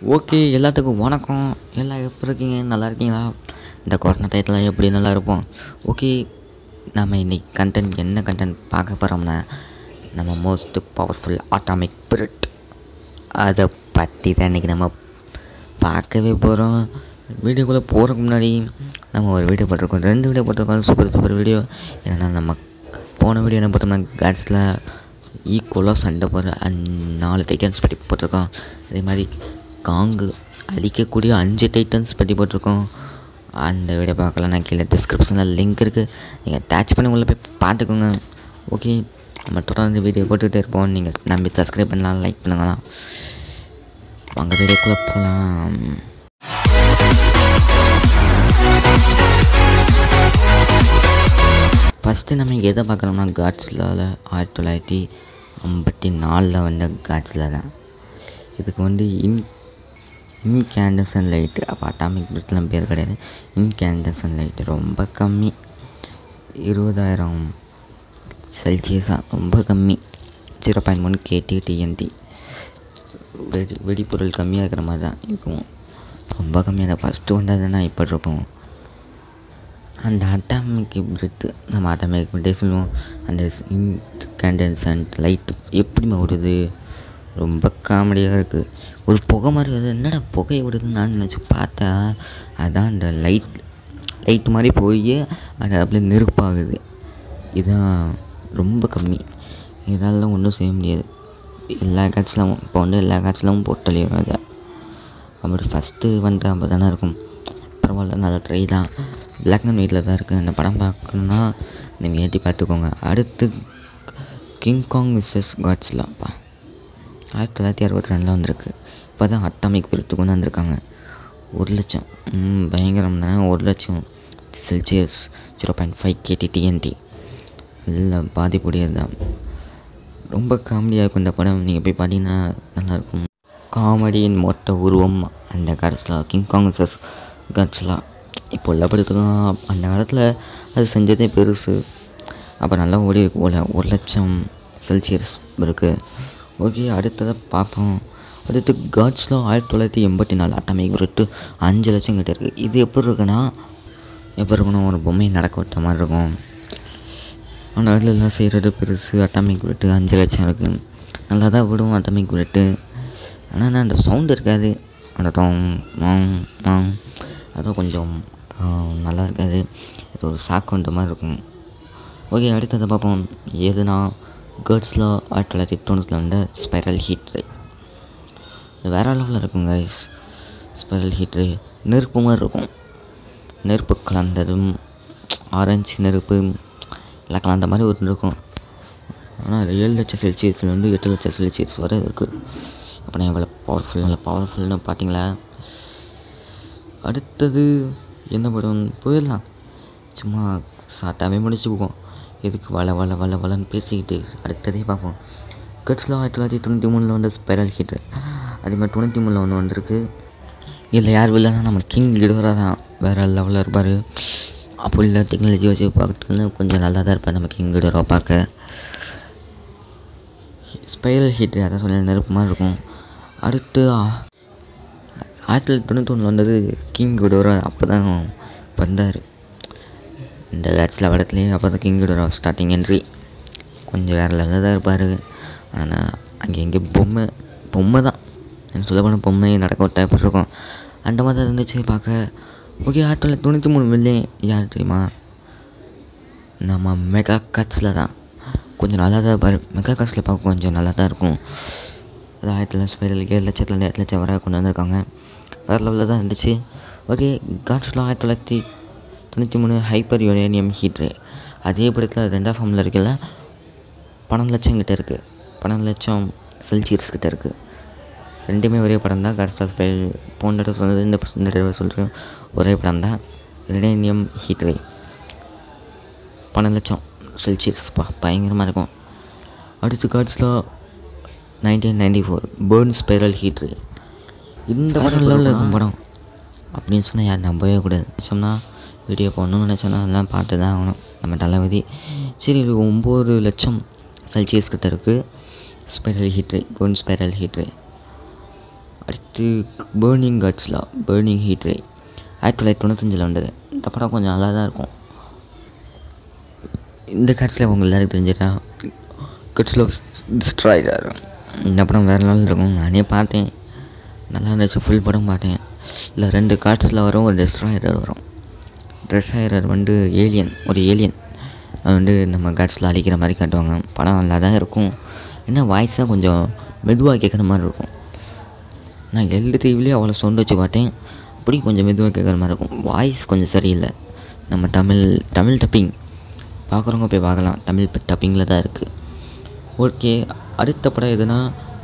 okay எல்லாத்துக்கும் வணக்கம் எல்லாம் எப்படி இருக்கீங்க நல்லா இருக்கீங்களா இந்த கொரோனா டயத்தில் எப்படி நல்லா இருப்போம் ஓகே நம்ம இன்னைக்கு கண்டென்ட் என்ன கண்டென்ட் பார்க்க போகிறோம்னா நம்ம மோஸ்ட் பவர்ஃபுல் ஆட்டாமிக் பிரிட் அதை பற்றி தான் இன்றைக்கி நம்ம பார்க்கவே போகிறோம் வீடியோக்குள்ளே போகிறதுக்கு முன்னாடி நம்ம ஒரு வீடியோ போட்டிருக்கோம் ரெண்டு வீடியோ போட்டிருக்கோம் சூப்பர் சூப்பர் வீடியோ என்னென்னா நம்ம போன வீடியோ என்ன பார்த்தோம்னா காட்ஸில் ஈக்குவலாக சண்டை போடுற அந் நாலு டைட்டன்ஸ் பற்றி போட்டிருக்கோம் அதே மாதிரி காங்கு அழிக்கக்கூடிய அஞ்சு டைட்டன்ஸ் பற்றி போட்டிருக்கோம் அந்த வீடியோ பார்க்கலாம் நான் கீழே டிஸ்கிரிப்ஷனில் லிங்க் இருக்குது நீங்கள் அட்டாச் பண்ணி உள்ளே போய் பார்த்துக்கோங்க ஓகே நம்ம தொடர்ந்து வீடியோ போட்டுக்கிட்டே இருப்போம் நீங்கள் நம்பி சப்ஸ்கிரைப் பண்ணலாம் லைக் பண்ணுங்களாம் வாங்க வீடியோக்குள்ளே போகலாம் ஃபஸ்ட்டு நம்ம எதை பார்க்குறோம்னா காட்ஸில் ஆயிரத்தி தொள்ளாயிரத்தி ஐம்பத்தி நாலில் வந்த காட்ஸில் தான் இதுக்கு வந்து இன் இன்கேண்டசன் லைட்டு அப்போ அட்டாமிக் பிரிட்லாம் பேர் கிடையாது இன்கேண்டசன் லைட்டு ரொம்ப கம்மி இருபதாயிரம் செல்சியஸாக ரொம்ப கம்மி zero point one KT TNT வெடி வெடிப்பொருள் கம்மியாக இருக்கிற மாதிரி தான் இருக்கும் ரொம்ப கம்மியாக ஃபஸ்ட்டு வந்ததுன்னா இப்போ இருக்கும் அந்த அட்டாமிக் பிரிட்டு நம்ம அட்டாமிக் பிரிட்டே சொல்லுவோம் அந்த இன்கேண்டசன்ட் லைட் எப்படிமா விடுது ரொம்ப காமெடியாக இருக்குது ஒரு புகை மாதிரி வருது என்னடா புகை விடுதுன்னு நான் நினச்சி பார்த்தா அதான் அந்த லைட் லைட் மாதிரி போய் அது அப்படியே நெருப்பாகுது இதுதான் ரொம்ப கம்மி இதெல்லாம் ஒன்றும் செய்ய முடியாது எல்லா காட்சிலும் இப்போ வந்து எல்லா காட்சிலும் போட்டலையும் அதை அப்படி ஃபஸ்ட்டு வந்து அப்போ தானே இருக்கும் பரவாயில்ல நல்ல ட்ரை தான் பிளாக் அண்ட் ஒயிட்டில் தான் இருக்குது அந்த படம் பார்க்கணுன்னா நீங்கள் ஏற்றி பார்த்துக்கோங்க அடுத்து கிங்காங் விசஸ் காட்ஸ்லாப்பா ஆயிரத்தி தொள்ளாயிரத்தி அறுபத்தி ரெண்டில் வந்திருக்கு இப்போ தான் அட்டாமிக் பிரித்து கொண்டு வந்திருக்காங்க ஒரு லட்சம் ம், பயங்கரம் தானே ஒரு லட்சம் Celsius zero point five KT TNT இல்லை பாதிப்புடையது தான் ரொம்ப காமெடியாக இருக்கும் இந்த படம் நீங்கள் போய் பார்த்தீங்கன்னா நல்லாயிருக்கும் காமெடியின் மொத்த உருவம் அந்த காலத்தில் கிங்காங் விசஸ் காட்ஸ்லாம் இப்போ உள்ள படத்துக்கும் அந்த காலத்தில் அது செஞ்சதே பெருசு அப்போ நல்லா ஓடி இருக்கு போல ஒரு லட்சம் செல்சியஸ் இருக்குது ஓகே அடுத்ததை பார்ப்போம் அடுத்து காட்ஸ்லாம் ஆயிரத்தி தொள்ளாயிரத்தி எண்பத்தி நாலு அட்டாமிக் விட்டு அஞ்சு லட்சம் கிட்ட இருக்குது இது எப்படி இருக்குன்னா எப்படி இருக்கணும் ஒரு பொம்மையை நடக்க விட்ட மாதிரி இருக்கும் ஆனால் அதில் எல்லாம் செய்கிறது பெருசு அட்டாமிக் விட்டு அஞ்சு லட்சம் இருக்குது நல்லா தான் விடும் அட்டாமிக் விட்டு ஆனால் என்ன அந்த சவுண்ட் இருக்காது அந்த டோங் மாங் மாங் அதுவும் கொஞ்சம் ஆ, நல்லா இருக்காது இது ஒரு சாக்கவுண்ட் மாதிரி இருக்கும் ஓகே அடுத்ததை பார்ப்போம் எதுனா கேர்ட்ஸில் ஆயிரத்தி தொள்ளாயிரத்தி தொண்ணூற்றில் வந்த ஸ்பைரல் ஹீட்ரு இது வேற லெவலில் இருக்கும் கைஸ் ஸ்பைரல் ஹீட்ரு நெருப்பு மாதிரி இருக்கும் நெருப்பு கலந்ததும் ஆரஞ்சு நெருப்பு எல்லாம் கலந்த மாதிரி ஒரு இருக்கும் ஆனால் ஏழு லட்சம் செல்சியஸ்லேருந்து எட்டு லட்சம் செல்சியஸ் வரை இருக்குது அப்படின்னா எவ்வளோ பவர்ஃபுல் நல்ல பவர்ஃபுல்னு பார்த்தீங்களா அடுத்தது என்ன படம் போயிடலாம் சும்மா சாட்டாமே முடிச்சுக்குவோம் எதுக்கு வள வள வள வளன்னு பேசிக்கிட்டு அடுத்ததே பார்ப்போம் கட்ஸில் ஆயிரத்தி தொள்ளாயிரத்தி தொண்ணூற்றி மூணில் வந்த ஸ்பைரல் ஹீட்ரு அதே மாதிரி தொண்ணூற்றி மூணில் ஒன்று வந்திருக்கு இதில் யார் வில்லனா நம்ம கிங் கிடோரா தான் வேறு லெவலில் இருப்பார் அப்போ உள்ள டெக்னாலஜி வச்சு பார்க்கறதுல கொஞ்சம் நல்லா தான் இருப்பார் நம்ம கிங் கிடோரா பார்க்க ஸ்பைரல் ஹீட்ரு அதான் சொல்ல நெருப்பு மாதிரி இருக்கும் அடுத்து ஆ- ஆயிரத்தி தொள்ளாயிரத்தி தொண்ணூத்தொன்னில் வந்தது கிங் குடோரா அப்போ தான் வந்தார் இந்த வேட்ஸில் படத்துலேயே அப்போ தான் கிங் குடோரா ஸ்டார்டிங் என்ட்ரி கொஞ்சம் வேறு லெவலில் தான் இருப்பார் ஆனால் அங்கே இங்கே பொம்மை பொம்மை தான் எனக்கு சொல்ல போனால் பொம்மை நடக்க விட்டா எப்படி இருக்கும் அந்த மாதிரி தான் இருந்துச்சு பார்க்க ஓகே ஆயிரத்தி தொள்ளாயிரத்தி தொண்ணூற்றி மூணு மில்லியன் யார் தெரியுமா நம்ம மெகா கட்ஸில் தான் கொஞ்சம் நல்லா தான் இருப்பார் மெகா கட்ஸில் பார்க்க கொஞ்சம் நல்லா தான் இருக்கும் அது ஆயிரத்தி தொள்ளாயிரத்தி ஸ்பைரல் ஏழு லட்சத்துலேருந்து எட்டு லட்சம் வரை கொண்டு வந்திருக்காங்க வேறு லெவலில் தான் இருந்துச்சு ஓகே காட்ஸ்லாம் ஆயிரத்தி தொள்ளாயிரத்தி தொண்ணூற்றி மூணு ஹைப்பர் யுரேனியம் ஹீட்ரு அதே படத்தில் ரெண்டாம் ஃபார்மில் இருக்குல்ல பன்னெண்டு லட்சம் கிட்ட இருக்குது பன்னெண்டு லட்சம் செல்சியஸ் கிட்ட இருக்குது ரெண்டுமே ஒரே படம் தான் காட்ஸ் ஆஃப் போன தடவை சொன்னது இந்த இந்த தடவை சொல்கிறேன் ஒரே படம் தான் யுரேனியம் ஹீட்ரு பன்னெண்டு லட்சம் செல்சியஸ்ப்பா பயங்கரமாக இருக்கும் அடுத்து Godzilla nineteen ninety four burn spiral heat ray இந்த படம் லெவலில் இருக்கும் படம் அப்படின்னு சொன்னால் யார் நம்பவே கூடாது நினச்சோம்னா வீடியோ போடணும்னு நினச்சோம்னா அதெல்லாம் பார்த்து தான் ஆகணும் நம்ம தளபதி சரி இது ஒம்பது லட்சம் செல்சியஸ் கிட்ட இருக்குது spiral heat ray burn spiral heat ray அடுத்து burning Godzilla burning heat ray ஆயிரத்தி தொள்ளாயிரத்தி தொண்ணூத்தஞ்சில் வந்தது இந்த படம் கொஞ்சம் நல்லா தான் இருக்கும் இந்த காட்சியில் உங்க எல்லாருக்கும் தெரிஞ்சிட்டா கட்ஸில் டிஸ்ட்ராய்டர் இந்த படம் வேறு லெவலில் இருக்கும் நானே பார்த்தேன் நல்லா இருந்துச்சு ஃபுல் படம் பார்த்தேன் இல்லை ரெண்டு காட்ஸில் வரும் ஒரு டெஸ்ட்ராயர் வரும் டெஸ்ட்ராயர் வந்து ஏலியன் ஒரு ஏலியன் அது வந்து நம்ம காட்ஸில் அழிக்கிற மாதிரி காட்டுவாங்க படம் நல்லா தான் இருக்கும் என்ன வாய்ஸாக கொஞ்சம் மெதுவாக கேட்குற மாதிரி இருக்கும் நான் எல்டு டிவிலேயே அவ்வளோ சவுண்ட் வச்சு பார்த்தேன் அப்படி கொஞ்சம் மெதுவாக கேட்குற மாதிரி இருக்கும் வாய்ஸ் கொஞ்சம் சரியில்லை நம்ம தமிழ் தமிழ் டப்பிங் பார்க்குறவங்க போய் பார்க்கலாம் தமிழ் டப்பிங்கில் தான் இருக்குது ஓகே அடுத்த படம் எதுனா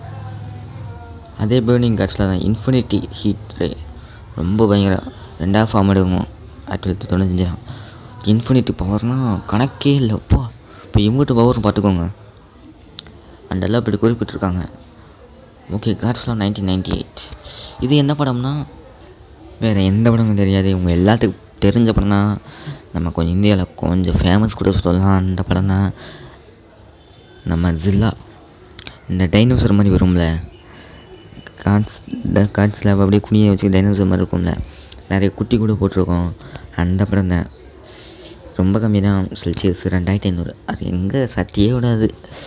அதே பேர்னிங் காட்ஸில் தான் இன்ஃபினிட்டி ஹீட் ரே ரொம்ப பயங்கர ரெண்டாவது ஃபார்ம் எடுக்கும் ஆயிரத்தி தொள்ளாயிரத்தி தொண்ணூத்தஞ்சு தான் இன்ஃபினிட்டி பவர்னால் கணக்கே இல்லை அப்பா இப்போ இவங்ககிட்ட பவர் பார்த்துக்கோங்க அந்த எல்லாம் இப்படி குறிப்பிட்டிருக்காங்க ஓகே காட்ஸ்லாம் நைன்டீன் நைன்டி எயிட் இது என்ன படம்னா வேறு எந்த படமும் தெரியாது இவங்க எல்லாத்துக்கும் தெரிஞ்ச படம் தான் நம்ம கொஞ்சம் இந்தியாவில் கொஞ்சம் ஃபேமஸ் கூட சொல்லலாம் அந்த படம் தான் நம்ம ஜில்லா இந்த டைனோசர் மாதிரி வரும்ல காட்ஸ் இந்த காட்ஸில் அப்படியே குனிய வச்சு டைனோசர் மாதிரி இருக்கும்ல நிறைய குட்டி கூட போட்டிருக்கோம் அந்த படம் தான் ரொம்ப கம்மி தான் செல்சியஸ் ரெண்டாயிரத்தி ஐநூறு அது எங்கே சட்டியே விடாது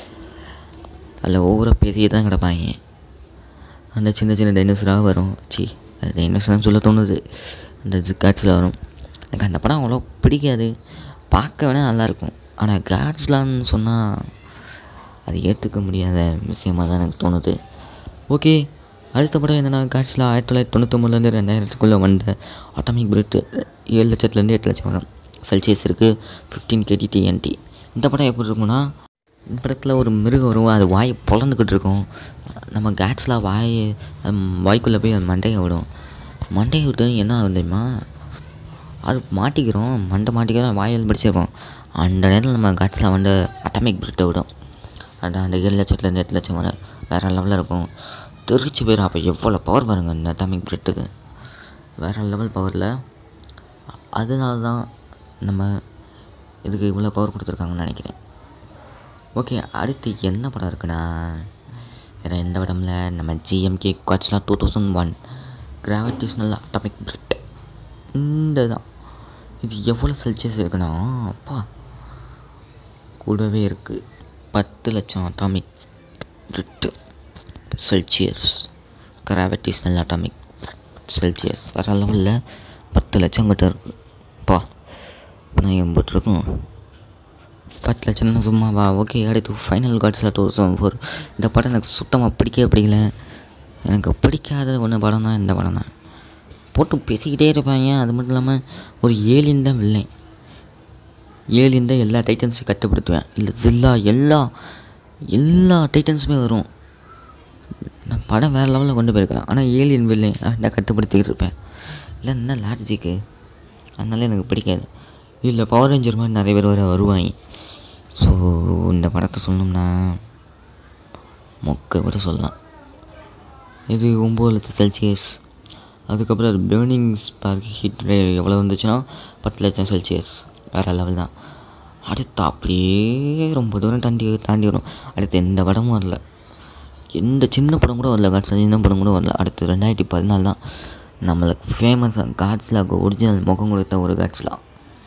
அதில் ஒவ்வொரு பெரிய தான் கிடப்பாங்க அந்த சின்ன சின்ன டைனோசராக வரும் சி அது டைனோசர் சொல்ல தோணுது அந்த காட்ஸில் வரும் எனக்கு அந்த படம் அவ்வளோ பிடிக்காது பார்க்க வேணால் நல்லாயிருக்கும் ஆனால் காட்ஸ்லான்னு சொன்னால் அது ஏற்றுக்க முடியாத விஷயமாக தான் எனக்கு தோணுது ஓகே அடுத்த படம் என்னென்னா காட்ஸில் ஆயிரத்தி தொள்ளாயிரத்தி தொண்ணூத்தொம்பதுலேருந்து ரெண்டாயிரத்துக்குள்ளே வந்த ஆட்டோமிக் பிரிட் ஏழு லட்சத்துலேருந்து எட்டு லட்சம் வரும் செல்சியஸ் இருக்குது ஃபிஃப்டீன் கேடி டிஎன்டி இந்த படம் எப்படி இருக்கும்னா இந்த படத்தில் ஒரு மிருகம் வரும் அது வாய் பொழந்துக்கிட்டு இருக்கும் நம்ம கேட்ஸில் வாய் வாய்க்குள்ளே போய் அது மண்டையை விடும் மண்டையை விட்டு என்ன ஆகும் தெரியுமா அது மாட்டிக்கிறோம் மண்டை மாட்டிக்கிறோம் வாயில் பிடிச்சிருக்கோம் அந்த நேரத்தில் நம்ம காட்ஸில் வந்து அட்டாமிக் பிரிட்டை விடும் அதான் அந்த ஏழு லட்சத்துலேருந்து எட்டு லட்சம் வரை வேறு லெவலில் இருக்கும் தெரிச்சு போயிடும் அப்போ எவ்வளோ பவர் பாருங்க இந்த அட்டாமிக் பிரிட்டுக்கு வேறு லெவல் பவரில் அதனால தான் நம்ம இதுக்கு இவ்வளோ பவர் கொடுத்துருக்காங்கன்னு நினைக்கிறேன் ஓகே அடுத்து என்ன படம் இருக்குன்னா வேறு எந்த படம்ல நம்ம ஜிஎம்கே காட்ஸ்லாம் two thousand one gravitational atomic breath இந்த தான் இது எவ்வளோ செல்சியஸ் இருக்குன்னா அப்பா கூடவே இருக்குது பத்து லட்சம் atomic breath Celsius gravitational atomic Celsius வேறு லெவலில் பத்து லட்சம் கிட்ட இருக்குது பா நான் எம்பிட்டுருக்கும் பத்து லட்சம்னா சும்மாவா ஓகே அடுத்து ஃபைனல் கார்ட்ஸில் டூ தௌசண்ட் ஃபோர் இந்த படம் எனக்கு சுத்தமாக பிடிக்கவே பிடிக்கல எனக்கு பிடிக்காத ஒன்று படம் தான் இந்த படம் தான் போட்டு பேசிக்கிட்டே இருப்பாங்க அது மட்டும் இல்லாமல் ஒரு ஏலியன் தான் வில்லேன் ஏலியன் தான் எல்லா டைட்டன்ஸையும் கட்டுப்படுத்துவேன் இல்லை ஜில்லா எல்லா எல்லா டைட்டன்ஸுமே வரும் நான் படம் வேறு லெவலில் கொண்டு போயிருக்கலாம் ஆனால் ஏலியன் வில்லேன் நான் தான் கட்டுப்படுத்திக்கிட்டு இருப்பேன் இல்லை என்ன லாஜிக்கு அதனால எனக்கு பிடிக்காது இல்லை பவர் ரேஞ்சர் மாதிரி நிறைய பேர் வர வருவாங்க ஸோ இந்த படத்தை சொல்லணும்னா மொக்க விட சொல்லலாம் இது ஒம்பது லட்சம் செல்சியஸ் அதுக்கப்புறம் அது பேர்னிங் ஸ்பார்க் ஹீட் ரே எவ்வளோ வந்துச்சுன்னா பத்து லட்சம் செல்சியஸ் வேறு லெவல் தான் அடுத்து அப்படியே ரொம்ப தூரம் தாண்டி தாண்டி வரும் அடுத்து எந்த படமும் வரல எந்த சின்ன படம் கூட வரல காட்ஸ் சின்ன படம் கூட வரல அடுத்து ரெண்டாயிரத்தி பதினாலு தான் நம்மளுக்கு ஃபேமஸாக காட்ஸ்லாக்கு ஒரிஜினல் முகம் கொடுத்த ஒரு காட்ஸ்லாம்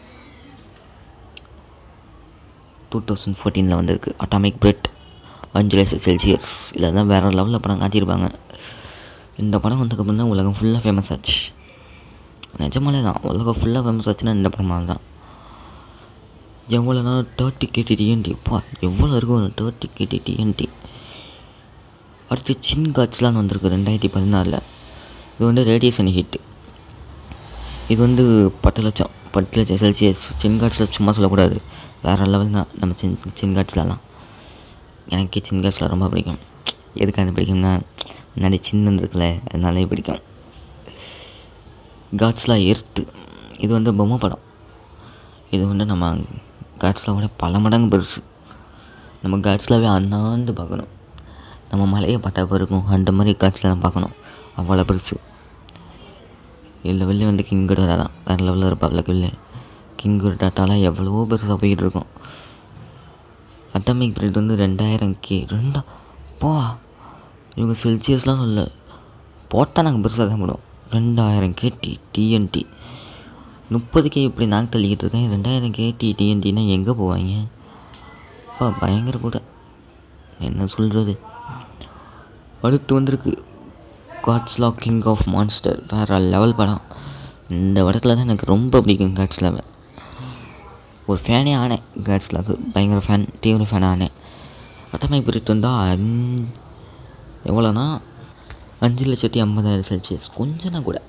டூ தௌசண்ட் ஃபோர்டீனில் வந்திருக்கு அட்டாமிக் பிரெட் அஞ்சு லட்சம் செல்சியஸ் இதில் தான் வேறு லெவலில் படம் காட்டியிருப்பாங்க இந்த படம் வந்ததுக்கப்புறம் தான் உலகம் ஃபுல்லாக ஃபேமஸ் ஆச்சு நிஜமாலே தான் உலகம் ஃபுல்லாக ஃபேமஸ் ஆச்சுன்னா இந்த படமாக தான் எவ்வளோனா தேர்ட்டி கேடி டிஎன்டி அப்பா எவ்வளோ இருக்கும் தேர்ட்டி கேடி டிஎன்டி அடுத்து சின் காட்ஸ்லாம் வந்திருக்கு ரெண்டாயிரத்தி பதினாலில் இது வந்து ரேடியேஷன் ஹீட்டு இது வந்து பத்து லட்சம் பத்து லட்சம் செல்சியஸ் சின் காட்ஸில் சும்மா சொல்லக்கூடாது வேறு லெவல் தான் நம்ம சின் சின் காட்ஸ்லலாம் எனக்கே சின் காட்ஸில் ரொம்ப பிடிக்கும் எதுக்கு அது பிடிக்கும்னா முன்னாடி சின்ன இருக்குல்ல அதனாலே பிடிக்கும் காட்ஸ்லாம் எர்த்து இது வந்து பொம்மை படம் இது வந்து நம்ம காட்ஸ்லாவோட பல மடங்கு பெருசு நம்ம காட்ஸ்லாவே அண்ணாந்து பார்க்கணும் நம்ம மலையை பார்த்தா இருக்கும் அந்த மாதிரி காட்ஸ்லாம் பார்க்கணும் அவ்வளோ பெருசு இதில் வெளியே வந்து கிங் குடாரா தான் வேறு லெவலில் இருப்பாப்ல வெளியே கிங் குடாட்டாலாம் எவ்வளவோ பெருசாக போய்கிட்டு இருக்கும் அட்டாமிக் பீரியட் வந்து ரெண்டாயிரம் கே ரெண்டா போ இவங்க செல்சியஸ்லாம் சொல்ல போட்டால் நாங்கள் பெருசாக தான் போடுவோம் ரெண்டாயிரம் கேடி டிஎன்டி முப்பது கே இப்படி நாக்கு தள்ளிக்கிட்டு இருக்கேன் ரெண்டாயிரம் கேடி டிஎன்டினா எங்கே போவாங்க அப்பா பயங்கர கூட என்ன சொல்கிறது அடுத்து வந்திருக்கு காட்ஸ்லா கிங் ஆஃப் மான்ஸ்டர் வேறு லெவல் படம் இந்த படத்தில் தான் எனக்கு ரொம்ப பிடிக்கும் காட்ஸ்லாவை ஒரு ஃபேனே ஆனேன் காட்ஸ்லாவுக்கு பயங்கர ஃபேன் தீவிர ஃபேன் ஆனேன் அத்தமை பிரிட்டு வந்தால் அஞ் எவ்வளோனா அஞ்சு லட்சத்தி ஐம்பதாயிரம் செல்சியஸ் கொஞ்சம் கூட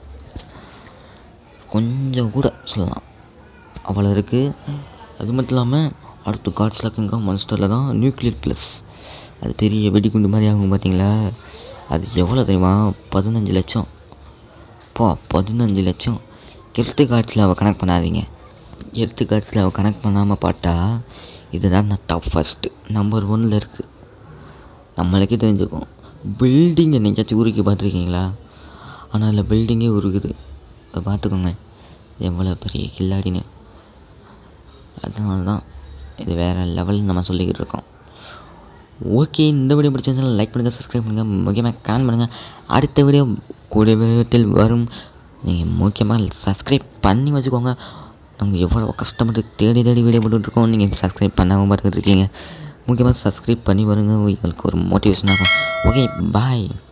கொஞ்சம் கூட சொல்லலாம் அவ்வளோ இருக்குது அது மட்டும் இல்லாமல் அடுத்து காட்ஸ்லா கிங் ஆஃப் மான்ஸ்டரில் தான் நியூக்ளியர் ப்ளஸ் அது பெரிய வெடிகுண்டு மாதிரி ஆகும் பார்த்தீங்களா அது எவ்வளோ தெரியுமா பதினஞ்சு லட்சம் பா பதினஞ்சு லட்சம் எடுத்து காட்சியில் அவள் கனெக்ட் பண்ணாதீங்க எடுத்து காட்சியில் அவள் கனெக்ட் பண்ணாமல் பார்த்தா இதுதான் நான் டாப் ஃபஸ்ட்டு நம்பர் ஒன்னில் இருக்குது நம்மளுக்கே தெரிஞ்சுக்கும் பில்டிங் என்னைக்காச்சும் உருக்கி பார்த்துருக்கீங்களா ஆனால் அதில் பில்டிங்கே உருகுது இப்போ பார்த்துக்கோங்க எவ்வளோ பெரிய கில்லாடின்னு அதனால தான் இது வேறு லெவல் நம்ம சொல்லிக்கிட்டு இருக்கோம் ஓகே இந்த வீடியோ பிடிச்சிருந்தாலும் லைக் பண்ணுங்கள் சப்ஸ்கிரைப் பண்ணுங்கள் முக்கியமாக கமெண்ட் பண்ணுங்கள் அடுத்த வீடியோ கூடிய விரைவில் வரும் நீங்கள் முக்கியமாக சப்ஸ்கிரைப் பண்ணி வச்சுக்கோங்க நாங்கள் எவ்வளோ கஷ்டப்பட்டு தேடி தேடி வீடியோ போட்டுட்ருக்கோம் நீங்கள் சப்ஸ்கிரைப் பண்ணாமல் பார்த்துக்கிட்டு இருக்கீங்க முக்கியமாக சப்ஸ்கிரைப் பண்ணி வருங்க உங்களுக்கு ஒரு மோட்டிவேஷனாக இருக்கும் ஓகே பாய்